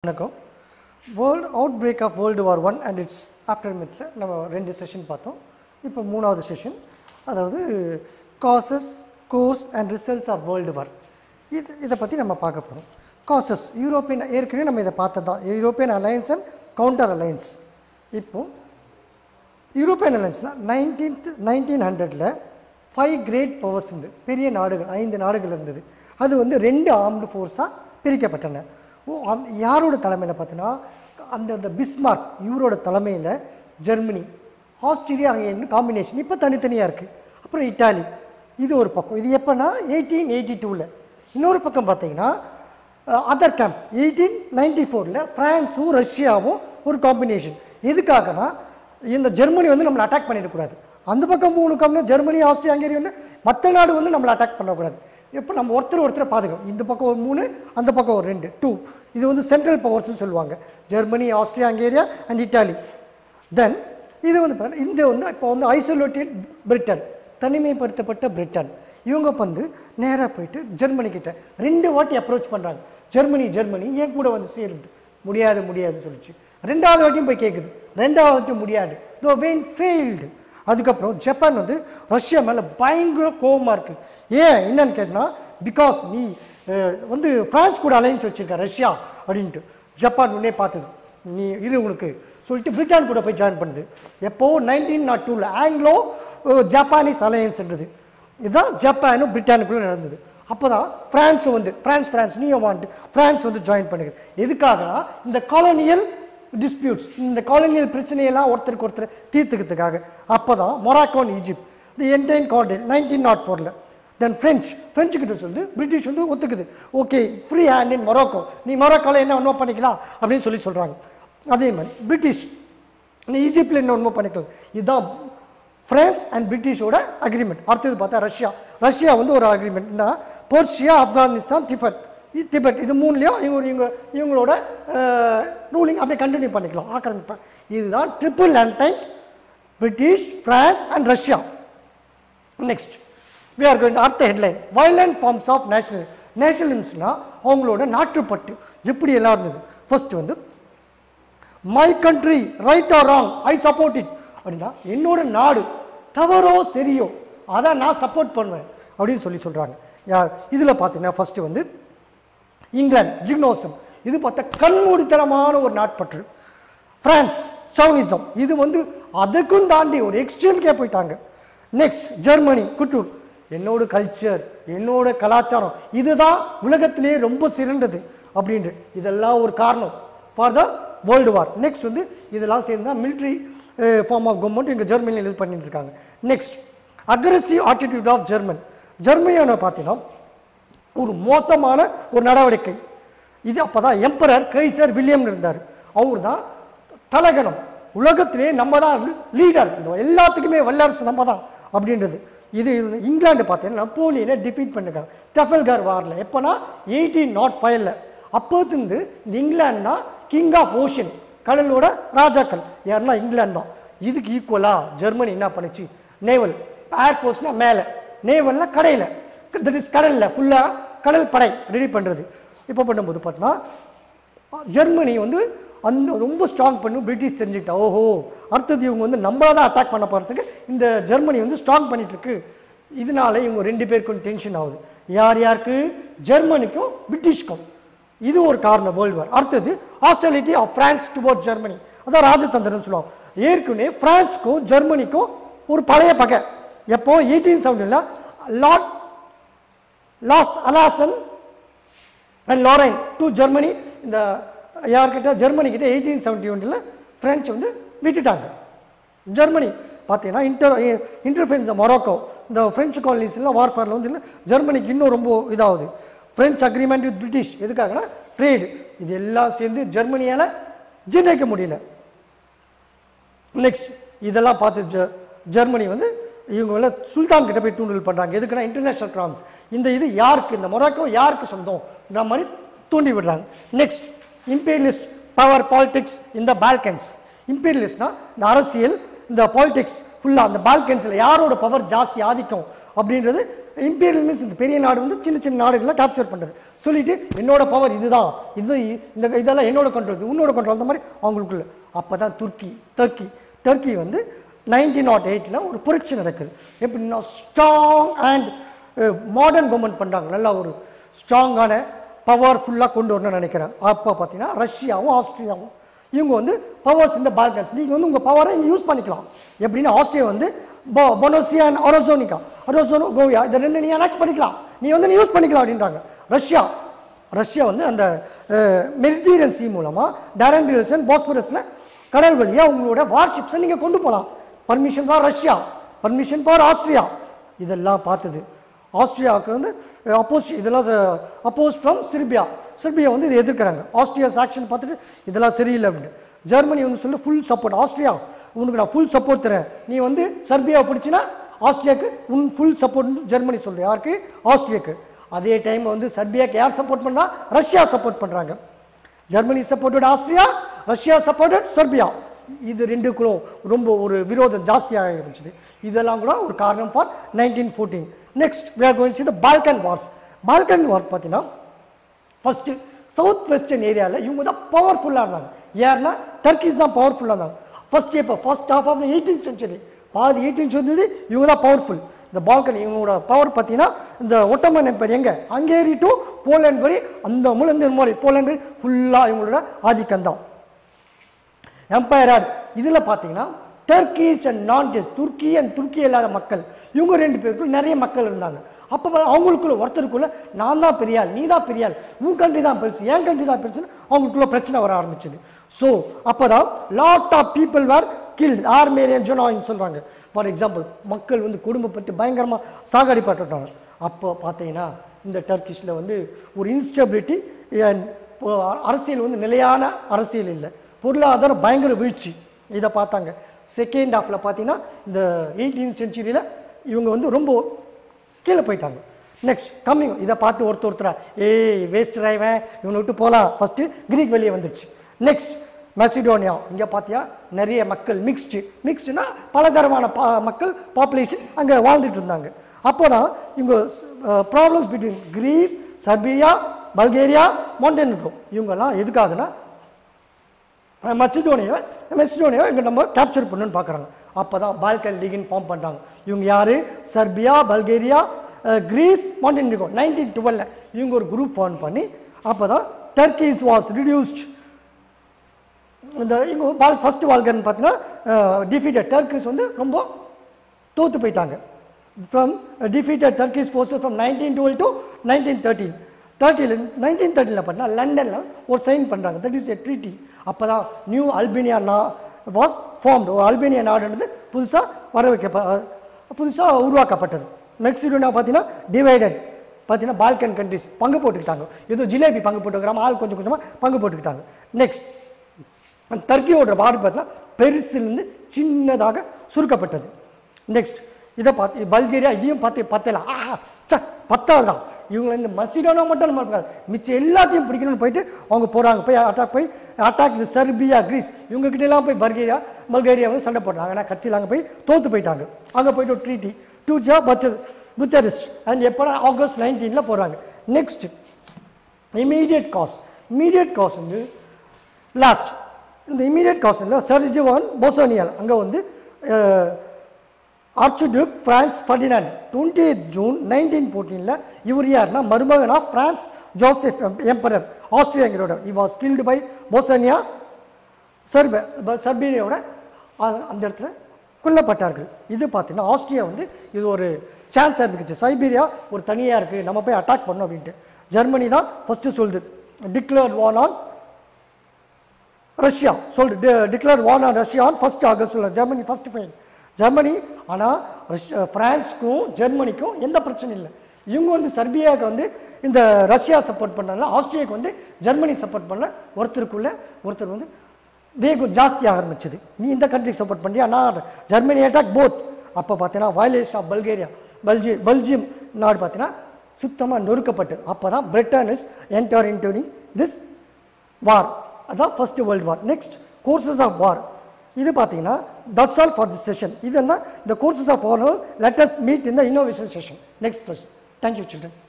வணக்கம் world outbreak of world war one and its ஆஃப்டர் மித்தில் நம்ம ரெண்டு செஷன் பார்த்தோம் இப்போ மூணாவது செஷன் அதாவது causes course and results of world war இது இதை பற்றி நம்ம பார்க்க போகிறோம் காசஸ் யூரோப்பியன் ஏற்கனவே நம்ம இதை பார்த்தது தான் European alliance and counter alliance இப்போது யூரோப்பியன் அலையன்ஸில் நைன்டீன்த் நைன்டீன் ஹண்ட்ரடில் ஃபைவ் கிரேட் பவர்ஸ் இருந்து பெரிய நாடுகள் ஐந்து நாடுகள் இருந்தது அது வந்து ரெண்டு ஆர்ம்டு ஃபோர்ஸாக பிரிக்கப்பட்டன ஓ அம்- யாரோட தலைமையில் பார்த்தீங்கன்னா அந்த அந்த பிஸ்மார்க் இவரோட தலைமையில் ஜெர்மனி ஆஸ்திரியா அங்கே காம்பினேஷன் இப்போ தனித்தனியாக இருக்குது அப்புறம் இட்டாலி இது ஒரு பக்கம் இது எப்போனா எயிட்டீன் எயிட்டி டூவில் இன்னொரு பக்கம் பார்த்தீங்கன்னா அதர் கேம்ப் எயிட்டீன் நைன்டி ஃபோரில் ஃப்ரான்ஸும் ரஷ்யாவும் ஒரு காம்பினேஷன் எதுக்காகனா இந்த ஜெர்மனி வந்து நம்மளை அட்டாக் பண்ணிடக்கூடாது அந்த பக்கம் மூணு கம்னு ஜெர்மனி ஆஸ்திரியா ஹங்கேரி வந்து மற்ற நாடு வந்து நம்மளை அட்டாக் பண்ணக்கூடாது இப்போ நம்ம ஒருத்தர் ஒருத்தரை பாதுகாக்கும் இந்த பக்கம் ஒரு மூணு அந்த பக்கம் ஒரு ரெண்டு டூ இது வந்து சென்ட்ரல் பவர்ஸ்னு சொல்லுவாங்க Germany Austria Hungary and Italy then இது வந்து பாத்தீங்கன்னா இந்த வந்து இப்போ வந்து ஐசோலேட்டட் பிரிட்டன் தனிமைப்படுத்தப்பட்ட பிரிட்டன் இவங்க வந்து நேராக போயிட்டு ஜெர்மனி கிட்ட ரெண்டு வாட்டி அப்ரோச் பண்ணுறாங்க ஜெர்மனி ஜெர்மனி ஏன் கூட வந்து சேருண்டு முடியாது முடியாது சொல்லிச்சு ரெண்டாவது வாட்டியும் போய் கேட்குது ரெண்டாவது வாட்டியும் முடியாது தோ வெயின் ஃபெயில்டு அதுக்கப்புறம் ஜப்பான் வந்து ரஷ்யா மேலே பயங்கர கோவமாக இருக்குது ஏன் என்னன்னு கேட்டால் பிகாஸ் நீ அஹ், வந்து ஃப்ரான்ஸ் கூட அலைன்ஸ் வச்சிருக்க ரஷ்யா அப்படின்ட்டு ஜப்பான் உடனே பார்த்தது நீ இது உனக்கு சொல்லிட்டு பிரிட்டன் கூட போய் ஜாயின் பண்ணுது எப்போ நைன்டீன் நாட் டூவில் ஆங்கிலோ ஜப்பானீஸ் அலையன்ஸ்ன்றது இதுதான் ஜப்பானும் பிரிட்டானுக்குள்ளே நடந்தது அப்போ தான் ஃப்ரான்ஸும் வந்து ஃப்ரான்ஸ் ஃப்ரான்ஸ் நீயும் வாண்டு ஃப்ரான்ஸ் வந்து ஜாயின் பண்ணுது எதுக்காகனா இந்த காலனியல் டிஸ்பியூட்ஸ் இந்த காலனியல் பிரச்சனையெல்லாம் ஒருத்தருக்கு ஒருத்தர் தீர்த்துக்கிறதுக்காக அப்போ தான் Moroccan Egypt the entente cordiale nineteen naught ஃபோரில் தென் ஃப்ரெஞ்ச் ஃப்ரெஞ்சு கிட்ட சொல்லி பிரிட்டிஷ் வந்து ஒத்துக்குது okay free hand in Morocco நீ மொராக்கோவில் என்ன ஒன்றும் பண்ணிக்கலாம் அப்படின்னு சொல்லி சொல்கிறாங்க அதே மாதிரி பிரிட்டிஷ் நீ ஈஜிப்டில் என்ன ஒன்றும் பண்ணிக்கலாம் இதுதான் பிரான்ஸ் அண்ட் பிரிட்டிஷோட அக்ரிமெண்ட் அடுத்தது பார்த்தா ரஷ்யா ரஷ்யா வந்து ஒரு அக்ரிமெண்ட்னா போர்ஷியா ஆப்கானிஸ்தான் டிபெட் இ- டிபெட் இது மூணுலேயும் இவங்க இவங்க இவங்களோட ரூலிங் அப்படியே கண்டினியூ பண்ணிக்கலாம் ஆக்கிரமிப்பேன் இதுதான் triple entente British France and Russia next we are going to அடுத்த headline violent forms of national நேஷனலிசம்ஸ்னால் அவங்களோட நாட்டுப்பற்று எப்படி எல்லாம் இருந்தது ஃபர்ஸ்ட் வந்து my country right or wrong I support it அப்படின்னா என்னோட நாடு தவறோ சரியோ அதான் நான் சப்போர்ட் பண்ணுவேன் அப்படின்னு சொல்லி சொல்கிறாங்க யார் இதில் பார்த்தீங்கன்னா ஃபஸ்ட்டு வந்து இங்கிலாந்து ஜிக்னோசம் இது பார்த்தா கண்மூடித்தனமான ஒரு நாட்பற்று பிரான்ஸ் சவுனிசம் இது வந்து அதுக்கும் தாண்டி ஒரு எக்ஸ்ட்ரீம்கே போயிட்டாங்க நெக்ஸ்ட் ஜெர்மனி குட்டூர் என்னோட கல்ச்சர் என்னோட கலாச்சாரம் இதுதான் உலகத்திலேயே ரொம்ப சிறந்தது அப்படின்ட்டு இதெல்லாம் ஒரு காரணம் for the world war next வந்து இதெல்லாம் சேர்ந்து தான் மிலிட்ரி ஃபார்ம் ஆஃப் கவர்மெண்ட் இங்கே ஜெர்மனியில் இது பண்ணிட்டு இருக்காங்க next aggressive attitude of German ஜெர்மனியான பார்த்தீங்கன்னா ஒரு மோசமான ஒரு நடவடிக்கை இது அப்பதான் எம்பரர் கைசர் வில்லியம் இருந்தார் அவர் தான் தலகணம் உலகத்திலே நம்ம தான் லீடர் இந்த எல்லாத்துக்குமே வல்லரசு நம்ம தான் அப்படின்றது இது இது இங்கிலாந்து பார்த்தீங்கன்னா நப்போலியனை டிஃபீட் பண்ணிருக்காங்க டெஃபல்கர் வாரில் எப்போனா எயிட்டீன் நாட் ஃபைவ்ல அப்போத்துலேருந்து இந்த இங்கிலாந்துனா கிங் ஆஃப் ஓஷன் கடலோட ராஜாக்கள் யாருன்னா இங்கிலாந்து தான் இதுக்கு ஈக்குவலாக ஜெர்மனி என்ன பண்ணுச்சு நேவல் ஏர்ஃபோர்ஸ்னால் மேலே நேவல்னா கடையில் தட் இஸ் கடலில் ஃபுல்லாக கடல் படை ரெடி பண்ணுறது இப்போ பண்ணும்போது பார்த்தீங்கன்னா ஜெர்மனி வந்து அந்த ரொம்ப ஸ்ட்ராங் பண்ணும் பிரிட்டிஷ் தெரிஞ்சுக்கிட்டா ஓஹோ அடுத்தது இவங்க வந்து நம்மளை தான் அட்டாக் பண்ண போகிறதுக்கு இந்த ஜெர்மனி வந்து ஸ்ட்ராங் பண்ணிட்டு இருக்கு இதனால இவங்க ரெண்டு பேருக்கும் டென்ஷன் ஆகுது யார் யாருக்கு ஜெர்மனிக்கும் பிரிட்டிஷ்க்கும் இது ஒரு காரணம் வேர்ல்டு வார் அடுத்தது hostility of France toward Germany அதான் ராஜதந்திரம்னு சொல்லுவாங்க ஏற்கனவே பிரான்ஸ்க்கும் ஜெர்மனிக்கும் ஒரு பழைய பகை எப்போ எயிட்டீன் செவன்டீனில் lord lost Alsace and Lorraine to Germany இந்த யார்கிட்ட ஜெர்மனி கிட்ட எயிட்டீன் செவன்டி ஒன்றில் ஃப்ரெஞ்சு வந்து விட்டுட்டாங்க ஜெர்மனி பார்த்தீங்கன்னா இன்டர் இன்டர்ஃபென்ஸ் மொரோக்கோ இந்த ஃப்ரெஞ்சு காலனிஸ்லாம் வார்ஃபேரில் வந்து இன்னும் ஜெர்மனிக்கு இன்னும் ரொம்ப இதாகுது ஃப்ரெஞ்ச் அக்ரிமெண்ட் வித் பிரிட்டிஷ் எதுக்காகனா ட்ரேடு இது எல்லாம் சேர்ந்து ஜெர்மனியால் ஜீர்ணிக்க முடியல நெக்ஸ்ட் இதெல்லாம் பார்த்து ஜெ ஜெர்மனி வந்து இவங்க வந்து சுல்தான் கிட்ட போய் தூண்டல் பண்ணுறாங்க எதுக்குன்னா இன்டர்நேஷனல் கிராம்ஸ் இந்த இது யாருக்கு இந்த மொராக்கோ யாருக்கு சொந்தம்ன்ற மாதிரி தூண்டி விடுறாங்க நெக்ஸ்ட் இம்பீரியலிஸ்ட் பவர் பாலிடிக்ஸ் இந்த பால்கன்ஸ் இம்பீரியலிஸ்ட்னா இந்த அரசியல் இந்த பாலிடிக்ஸ் ஃபுல்லாக அந்த பால்கன்ஸில் யாரோட பவர் ஜாஸ்தி ஆதிக்கம் அப்படின்றது இம்பீரியல் மீன்ஸ் இந்த பெரிய நாடு வந்து சின்ன சின்ன நாடுகளை கேப்சர் பண்ணுறது சொல்லிட்டு என்னோட பவர் இதுதான் இது இந்த இதெல்லாம் என்னோட கண்ட்ரோல் இது உன்னோட கண்ட்ரோல் அந்த மாதிரி அவங்களுக்குள்ள அப்போ தான் துர்க்கி டர்க்கி டர்க்கி வந்து நைன்டீன் நாட் எயிட்டில் ஒரு புரட்சி நடக்குது எப்படின்னா ஸ்ட்ராங் அண்ட் மாடர்ன் கவர்மெண்ட் பண்ணுறாங்க நல்லா ஒரு ஸ்ட்ராங்கான பவர்ஃபுல்லாக கொண்டு வரணும்னு நினைக்கிறேன் அப்போ பார்த்தீங்கன்னா ரஷ்யாவும் ஆஸ்திரியாவும் இவங்க வந்து பவர்ஸ் இந்த பால்கன்ஸ் நீங்கள் வந்து உங்கள் பவரை இங்கே யூஸ் பண்ணிக்கலாம் எப்படின்னா ஆஸ்திரியா வந்து பொ பொனோசியா அண்ட் அரசோனிகா அரசோனோ கோவியா இதை ரெண்டு நீ அனெக்ஸ் பண்ணிக்கலாம் நீ வந்து நீ யூஸ் பண்ணிக்கலாம் அப்படின்றாங்க ரஷ்யா ரஷ்யா வந்து அந்த மெடிட்டீரியன் சி மூலமாக டேரண்டில்சன் பாஸ்பரஸில் கடல் வழியாக உங்களோட வார்ஷிப்ஸை நீங்கள் கொண்டு போகலாம் permission for Russia permission for Austria இதெல்லாம் பார்த்தது ஆஸ்திரியாவுக்கு வந்து அப்போஸ் இதெல்லாம் அப்போஸ் ஃப்ரம் சிர்பியா சிர்பியா வந்து இதை எதிர்க்கிறாங்க ஆஸ்திரியாஸ் ஆக்ஷன் பார்த்துட்டு இதெல்லாம் சரியில்லை அப்படின்னு ஜெர்மனி வந்து சொல்லி ஃபுல் சப்போர்ட் ஆஸ்திரியா உனக்கு நான் ஃபுல் சப்போர்ட் தரேன் நீ வந்து சர்பியாவை பிடிச்சினா ஆஸ்திரியாவுக்கு உன் ஃபுல் சப்போர்ட் ஜெர்மனி சொல்லுது யாருக்கு ஆஸ்திரியாவுக்கு அதே டைம் வந்து சர்பியாவுக்கு யார் சப்போர்ட் பண்ணா ரஷ்யா சப்போர்ட் பண்ணுறாங்க Germany supported Austria Russia supported Serbia இது ரெண்டுக்குள்ளும் ரொம்ப ஒரு விரோதம் ஜாஸ்தியாக இருந்துச்சு இதெல்லாம் கூட ஒரு காரணம் for nineteen fourteen next we are going to see the balkan wars Balkan wars பார்த்தீங்கன்னா ஃபஸ்ட்டு சவுத் வெஸ்டர்ன் ஏரியாவில் இவங்க தான் பவர்ஃபுல்லாக இருந்தாங்க யாருன்னா டர்க்கிஸ் தான் பவர்ஃபுல்லாக இருந்தாங்க ஃபர்ஸ்ட் இப்போ first half of the eighteen century பாதி எயிட்டீன் சென்ச்சுரி இவங்க தான் பவர்ஃபுல் இந்த பால்கன் இவங்களோட பவர் பார்த்தீங்கன்னா இந்த ஒட்டமன் எம்பர் எங்கே ஹங்கேரி டு போலண்ட் வரை அந்த முழுந்த மாதிரி போலண்ட் வரை ஃபுல்லாக இவங்களோட ஆதிக்கம் தான் எம்பையர் ஆட் இதில் பார்த்தீங்கன்னா டர்க்கிஸ் அண்ட் நான் துருக்கி அண்ட் துருக்கி இல்லாத மக்கள் இவங்க ரெண்டு பேருக்குள்ள நிறைய மக்கள் இருந்தாங்க அப்போ அவங்களுக்குள்ள ஒருத்தருக்குள்ள நான் தான் பெரியாள் நீ தான் பெரியாள் உன் கண்ட்ரி தான் பெருசு என் கண்ட்ரி தான் பெருசுன்னு அவங்களுக்குள்ள பிரச்சனை வர ஆரம்பிச்சது ஸோ அப்போ தான் lot of people were killed Armenian ஜொனாயின் சொல்கிறாங்க ஃபார் எக்ஸாம்பிள் மக்கள் வந்து குடும்பப்பட்டு பயங்கரமாக சாகடிப்பட்டுட்டாங்க அப்போ பார்த்தீங்கன்னா இந்த டர்க்கிஷில் வந்து ஒரு இன்ஸ்டபிலிட்டி அண்ட் அரசியல் வந்து நிலையான அரசியல் இல்லை பொருளாதாரம் பயங்கர வீழ்ச்சி இதை பார்த்தாங்க செகண்ட் ஹாஃபில் பார்த்தீங்கன்னா இந்த எயிட்டீன் செஞ்சுரியில் இவங்க வந்து ரொம்ப கீழே போயிட்டாங்க நெக்ஸ்ட் கம்மிங் இதை பார்த்து ஒருத்தர் ஒருத்தரா ஏய் வேஸ்ட் டிரைவன் இவனை விட்டு போகலாம் ஃபஸ்ட்டு கிரீக் வெளியே வந்துடுச்சு நெக்ஸ்ட் மெசிடோனியா இங்கே பார்த்தியா நிறைய மக்கள் மிக்ஸ்டு மிக்ஸ்டுனா பலதரமான பா மக்கள் பாப்புலேஷன் அங்கே வாழ்ந்துட்டு இருந்தாங்க அப்போ தான் இவங்க problems between Greece Serbia Bulgaria Montenegro இவங்கெல்லாம் எதுக்காகனா மச்சிடோனியா மெசிடோனியா இங்கே நம்ம கேப்சர் பண்ணணும்னு பார்க்குறாங்க அப்போ தான் பால்கன் லீகின் ஃபார்ம் பண்ணுறாங்க இவங்க யார் Serbia Bulgaria ah, Greece Montenegro nineteen டுவெலில் இவங்க ஒரு குரூப் ஃபார்ம் பண்ணி அப்போ தான் டர்க்கிஸ் வாஸ் ரிடியூஸ்ட் இந்த இவங்க பால் ஃபஸ்ட்டு வால்கன் பார்த்தீங்கன்னா டிஃபீட்டட் டர்க்கிஸ் வந்து ரொம்ப தோத்து போயிட்டாங்க from defeated Turkish forces from nineteen twelve to nineteen thirteen தேர்ட்டியில் நைன்டீன் தேர்ட்டியில் பார்த்தீங்கன்னா லண்டனில் ஒரு சைன் பண்ணுறாங்க தட் இஸ் எ ட்ரீட்டி அப்போ தான் நியூ அல்பேனியா நா வாஸ் ஃபார்ம்டு ஒரு அல்பேனியா நாடுன்றது புதுசாக வர வைக்க புதுசாக உருவாக்கப்பட்டது மெக்சிடோனா பார்த்தீங்கன்னா டிவைடட் பார்த்தீங்கன்னா பால்கன் கண்ட்ரிஸ் பங்கு போட்டுக்கிட்டாங்க ஏதோ ஜிலேபி பங்கு போட்டுக்கிறாம ஆள் கொஞ்சம் கொஞ்சமாக பங்கு போட்டுக்கிட்டாங்க நெக்ஸ்ட் அந்த டர்க்கியோட பாடு பார்த்தீங்கன்னா பெருசுலேருந்து சின்னதாக சுருக்கப்பட்டது நெக்ஸ்ட் இதை பார்த்து பல்கேரியா இதையும் பார்த்து பத்தல ஆஹா ச பத்தாதுடா இவங்க இந்த மசிடோனா மட்டும் நம்ம இருக்காது மிச்சம் எல்லாத்தையும் பிடிக்கணும்னு போயிட்டு அவங்க போகிறாங்க போய் அட்டாக் போய் அட்டாக் இது செர்பியா கிரீஸ் இவங்க கிட்ட எல்லாம் போய் பல்கேரியா பல்கேரியா வந்து சண்டை போடுறாங்க ஆனால் கட்சியில் அங்கே போய் தோத்து போயிட்டாங்க அங்கே போயிட்டு ஒரு ட்ரீட்டி டூ ஜா பச்சர் புச்சரிஸ்ட் அண்ட் எப்போ ஆகஸ்ட் நைன்டீனில் போகிறாங்க next immediate cause immediate cause வந்து லாஸ்ட் இந்த இமீடியட் காஸ்டில் சர்ஜிவான் போசோனியல் அங்கே வந்து archduke Franz Ferdinand twenty June nineteen ஃபோர்டீனில் இவர் யாருன்னா மருமகனா பிரான்ஸ் ஜோசப் எம்பரர் ஆஸ்திரியாங்கிறோட he was killed by Bosnia Serb சர்பீனியோட அந்த இடத்துல கொல்லப்பட்டார்கள் இது பார்த்தீங்கன்னா ஆஸ்திரியா வந்து இது ஒரு சான்ஸ் இருந்துச்சு சைபீரியா ஒரு தனியாக இருக்குது நம்ம போய் அட்டாக் பண்ணோம் அப்படின்ட்டு ஜெர்மனி தான் ஃபஸ்ட்டு சொல்லுது டிக்ளேர் வான் ஆன் ரஷ்யா சொல் declare war on Russia on first August Germany first fine Germany ஆனால் ரஷ்யா ஃப்ரான்ஸ்க்கும் ஜெர்மனிக்கும் எந்த பிரச்சனையும் இல்லை இவங்க வந்து சர்பியாவுக்கு வந்து இந்த ரஷ்யா சப்போர்ட் பண்ணல ஆஸ்திரியாவுக்கு வந்து ஜெர்மனி சப்போர்ட் பண்ணல ஒருத்தருக்குள்ள ஒருத்தர் வந்து வேகம் ஜாஸ்தி ஆரம்பிச்சது நீ இந்த கண்ட்ரிக்கு சப்போர்ட் பண்ணியா நான் ஜெர்மனி அட்டாக் போத் அப்போ பார்த்தீங்கன்னா வயலேஷன் ஆஃப் பல்கேரியா பல்ஜி பெல்ஜியம் நாடு பார்த்தீங்கன்னா சுத்தமாக நொறுக்கப்பட்டு அப்போ தான் பிரிட்டன் இஸ் என்டர் இன்டூனிங் திஸ் வார் அதான் first world war next courses of war இது பார்த்தீங்கன்னா that's all for this session இதெல்லாம் இந்த courses of all let us meet in the innovation session next question thank you children